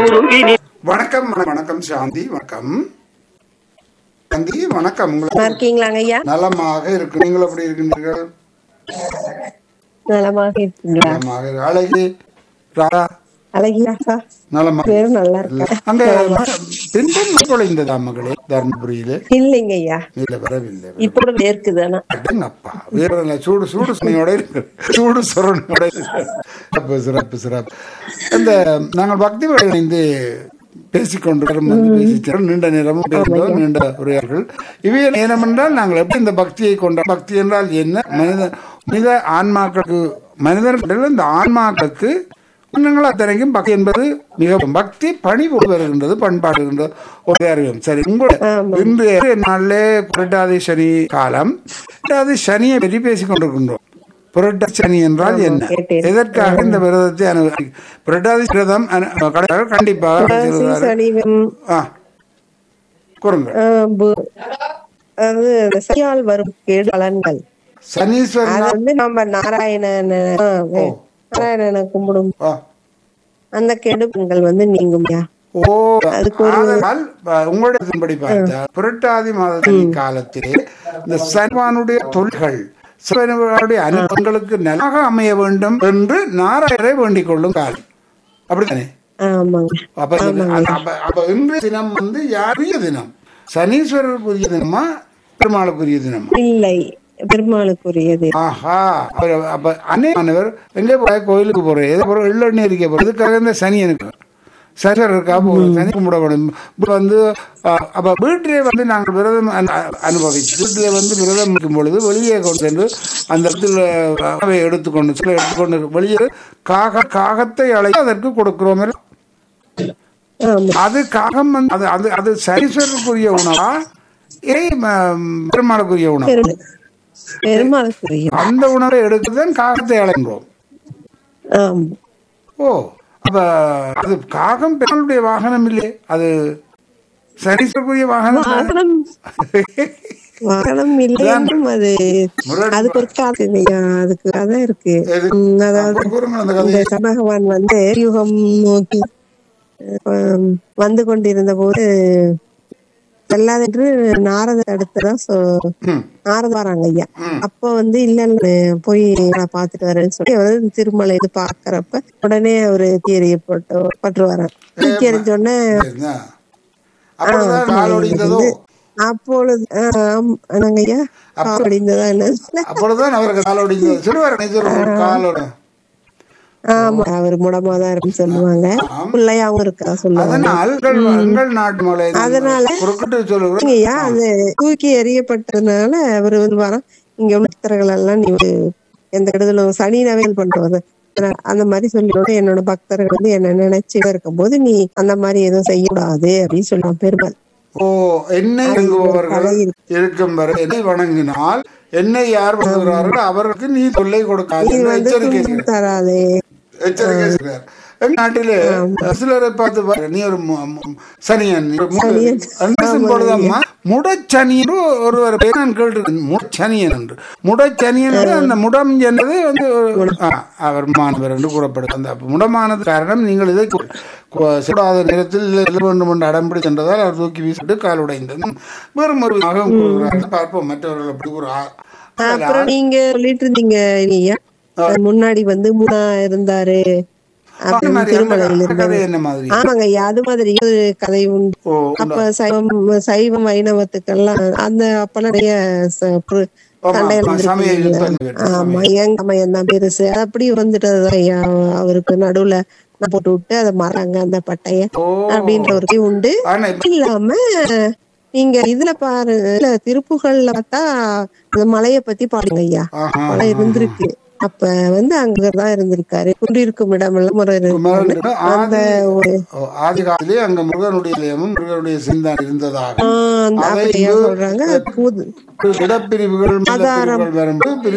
உருகி நின் வணக்கம் வணக்கம், வணக்கம் சாந்தி வணக்கம் சாந்தி வணக்கம் நல்லா உங்களுக்கு இருக்கீங்களாங்க ஐயா நலமாக இருக்கு நீங்கள் எப்படி இருக்கின்றீர்கள் நலமாக இருக்கீங்களா நலமாக இரு- அழகி ராதா அழகியாக்கா நலமாக பேரும் நல்லா இருக்கா அங்க பின்பம் குறைந்ததா மகளே தர்மபுரியில இல்லைங்க ஐயா இல்ல வரவில்லை இப்ப இருக்குதானா அடங்கப்பா வேற இல்ல, சூடு சூடு சுனையோட இருக்கு சூடு சுரணையோட இருக்கு சிறப்பு சிறப்பு சிறப்பு இந்த நாங்கள் பக்தி இணைந்து பேசிக்கொண்டு வந்து பேசிச்சோம் நீண்ட நேரமும் பேசினோம் நீண்ட உரையார்கள் இவை நேரம் என்றால் நாங்கள் எப்படி இந்த பக்தியை கொண்டோம் பக்தி என்றால் என்ன மனித மனித ஆன்மாக்களுக்கு மனிதர்கள் இந்த ஆன்மாக்களுக்கு நீங்கள் அத்தனைக்கும் பக்தி என்பது மிகவும் பக்தி பணிவு வருகின்றது பண்பாடு இருக்கின்றது ஒரு அறிவும் சரி உங்களுடைய இன்றைய நாளிலே புரட்டாதி சனி காலம் புரட்டாதி சனியை பற்றி பேசிக் கொண்டிருக்கின்றோம் புரட்டாதி சனி என்றால் என்ன கேட்டேன். எதற்காக இந்த விரதத்தை அனு புரட்டாதி விரதம் அனு- கடவுள் கண்டிப்பாக செய்வார்கள். சனி வெம், ஆ கூறுங்க ஆ, பு- அது அந்த சனியால் வரும் கேடு பலன்கள் சனீஸ்வரன் அது வந்து நம்ம நாராயணன் ஆ, வே- நாராயணனை கும்பிடும் ஆ. அந்த கெடுபங்கள் வந்து நீங்கும் ஐயா ஓ அதுக்கு ஒரு- ஆதலால் அஹ், உங்களுடைய இதன்படி பார்த்தா புரட்டாதி மாதத்தின் காலத்திலே இந்த சனிவானுடைய தொல்கள் சிவனுடைய அனுபவங்களுக்கு நல்லாக அமைய வேண்டும் என்று நாராயணரை வேண்டிக் கொள்ளும் காலம் அப்படித்தானே ஆமாங்க அப்ப இது- அந்த- அப்ப- அப்ப இன்றைய தினம் வந்து யாருடைய தினம் சனீஸ்வரருக்குரிய தினமா பெருமாளுக்குரிய தினமா இல்லை பெருமாளுக்குரியது ஆஹா அப்ப- அப்ப அநேகமானவர் எங்க போய் கோயிலுக்கு போறேன் எதை போறோம் எள்ளண்ணி இருக்க போறோம் இதுக்காக இந்த சனி எனக்கு சனிவர் இருக்கா போறோம் சனி கும்பிட வேணும் இப்ப வந்து அஹ், அப்ப வீட்டிலே வந்து நாங்கள் விரதம் அனு- அனுபவிச்சு வீட்டிலே வந்து விரதம் இருக்கும் பொழுது வெளியே கொண்டு சென்று அந்த இடத்துல அவை எடுத்துக்கொண்டு சில எடுத்துக்கொண்டு வெளியே காக காகத்தை அழைத்து அதற்கு கொடுக்கிறோம் இல்ல? ஆமா அது காகம் வந்து அது அது அது சனீஸ்வரருக்குரிய உணவா ஏ பெருமாளுக்குரிய உணவு பெரும் பெருமாளுக்குரிய அந்த உணவை எடுத்துதான் காகத்தை அழைக்கிறோம் ஆமா ஓ அப்ப அது காகம் பெருமாளுடைய வாகனம் இல்லையே அது சனீஸ்வரக்குரிய வாகனம் தான். வாகனம் வாகனம் இல்லை என்றும் அது முரண்பா- அதுக்கு ஒரு கதை இல்லையா அதுக்கு கதை இருக்கு எது? உம், அதாவது அப்ப கூறுங்கள் அந்த இந்த கதையை சபகவான் வந்து யுகம் நோக்கி ஆம், வந்து கொண்டிருந்த போது செல்லாதென்று நாரதர் அடுத்துதான் சொ- ம். நாரதர் வராங்க ஐயா அப்ப வந்து இல்ல இல்ல போய் நான் பாத்துட்டு வரேன்னு சொல்லி அவர் திருமலை இது பாக்குறப்ப உடனே அவரு தீரியப்பட்டு பட்டு வரார் தூக்கி எறிஞ்ச உடனே சரிதா? அப்பொழுதுதான் கால் ஒடிந்ததோ அப்பொழுது ஆஹ், ஆம், என்னங்க ஐயா கால் அடிந்ததா என்ன அப்பொழுதுதான் அவருக்கு கால் ஒடிந்தது சிறுவர் நிஜர் காலோட ஆமா அவர் முடமா தான் இருக்குன்னு சொல்லுவாங்க பிள்ளையாவும் இருக்கா சொல்லுவாங்க அதனால் உங்கள் உங்கள் நாட்டு மலை அதனால- குறுக்கிட்டு சொல்லுகிறோம் ஐயா அது தூக்கி எறியப்பட்டதுனால அவர் வந்து வரோம் இங்க உள்ள பக்தர்கள் எல்லாம் நீ ஒரு எந்த கெடுதலும் சனி நவைகள் பண்றது அதனால அந்த மாதிரி சொல்லியோட என்னோட பக்தர்கள் வந்து என்ன நினைச்சு இருக்கும்போது நீ அந்த மாதிரி எதுவும் செய்யக்கூடாது அப்படின்னு சொல்லுவான் பெருமாள் ஓ என்னை வணங்குபவர்கள் இருக்கும் வரை என்னை வணங்கினால் என்னை யார் வணங்குகிறார்களோ அவருக்கு நீ தொல்லை கொடுக்காது நீ என்று வந்து எச்சரிக்கை துன்பம் தராதே எச்சரிக்கை செய்கிறார் எங்க நாட்டிலே சிலரை பார்த்து பாரு, நீ ஒரு மு- மு- சனியன் நீ ஒரு மு- என்று சொல்லும்போதுதாம்மா, முடச்சனி என்று ஒருவர் பேர் நான் கேட்டிருக்கேன் முடச்சனியன் என்று முடச்சனியன் என்று அந்த முடம் என்பது வந்து ஒரு- ஆ, அவர் மாணவர் என்று கூறப்படுது அந்த முடமானது காரணம் நீங்கள் இதை கு- கு- சுடாத நேரத்தில் எழுத வேண்டும் என்று அடம்பிடி சென்றதால் அவர் தூக்கி வீசிட்டு கால் உடைந்தது வேறும் ஒரு மகம் கூறுகிறார்கள் பார்ப்போம் மற்றவர்கள் அப்படி ஒரு ஆ- அப்புறம் நீங்க சொல்லிட்டு இருந்தீங்க இல்லையா முன்னாடி வந்து மூணா இருந்தாரு அந்த அப்படின்னு மாதிரி திருமலையில அந்த இருந்தாரு கதை என்ன மாதிரி ஆமாங்க ஐயா அது மாதிரி ஒரு கதை உண்டு ஓ அப்ப சைவம் சைவம் வைணவத்துக்கெல்லாம் அந்த அப்பெல்லாம் நிறைய ச- புரு- ஆமா, சண்டைகள் ஆமா, சமய இருந்திருக்கு யுத்தம் இல்லையா? இருக்கு, ஆமா எங்க சமயம் தான் பெருசு அப்படி வந்துட்டதுதான் ஐயா அவருக்கு நடுவுல நான் போட்டு விட்டு அதை மறாங்க அந்த பட்டைய ஓ அப்படின்ற ஒரு இது உண்டு ஆனா இப்ப இல்லாம நீங்க இதுல பாரு இல்ல திருப்புகள்ல பார்த்தா அந்த மலைய பத்தி பாருங்க ஐயா ஆஹா. மலை இருந்திருக்கு அப்ப வந்து அங்கதான் இருந்திருக்காரு குடியிருக்கும் இடமெல்லாம் ஒரு குமரன் இருக்கு. அந்த ஆதி ஒரு ஓ, ஆதி காலத்திலே அங்க முருகனுடைய நிலையமும் முருகனுடைய சிந்தான் இருந்ததாக ஆஹ் அந்த அதை அப்படியா இது- சொல்றாங்க அது புது இடப்பிரிவுகள் ஆதாரம். வரும்போது